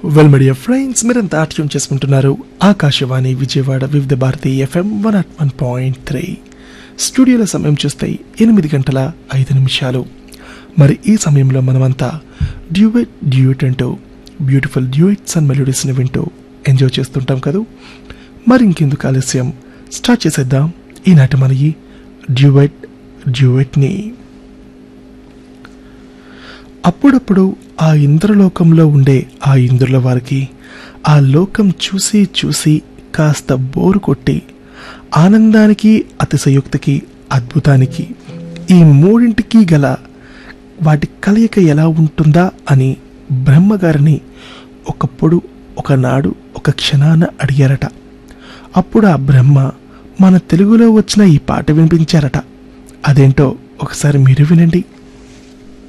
well media friends మీరంతా ఆట్యం చేసుకుంటున్నారు Akashvani Vijayawada Vividh Bharati FM one at one point three స్టూడియోల సమయం చూస్తే ఎనిమిది గంటల ఐదు నిమిషాలు మరి ఈ సమయంలో మనమంతా డ్యూయెట్ డ్యూయెట్ అంటూ బ్యూటిఫుల్ డ్యూయెట్స్ అండ్ మెలోడీస్ని వింటూ ఎంజాయ్ చేస్తుంటాం కదా మరి ఇంకెందుకు ఆలస్యం స్టార్ట్ చేసేద్దాం ఈనాటి మన ఈ డ్యూయెట్ డ్యూయెట్ని అప్పుడప్పుడు ఆ ఇంద్రలోకంలో ఉండే ఆ ఇంద్రుల వారికి ఆ లోకం చూసి చూసి కాస్త బోరు కొట్టి ఆనందానికి అతిశయోక్తికి అద్భుతానికి ఈ మూడింటికి గల వాటి కలయిక ఎలా ఉంటుందా అని బ్రహ్మగారిని ఒకప్పుడు ఒకనాడు ఒక క్షణాన అడిగారట అప్పుడు ఆ బ్రహ్మ మన తెలుగులో వచ్చిన ఈ పాట వినిపించారట అదేంటో ఒకసారి మీరు వినండి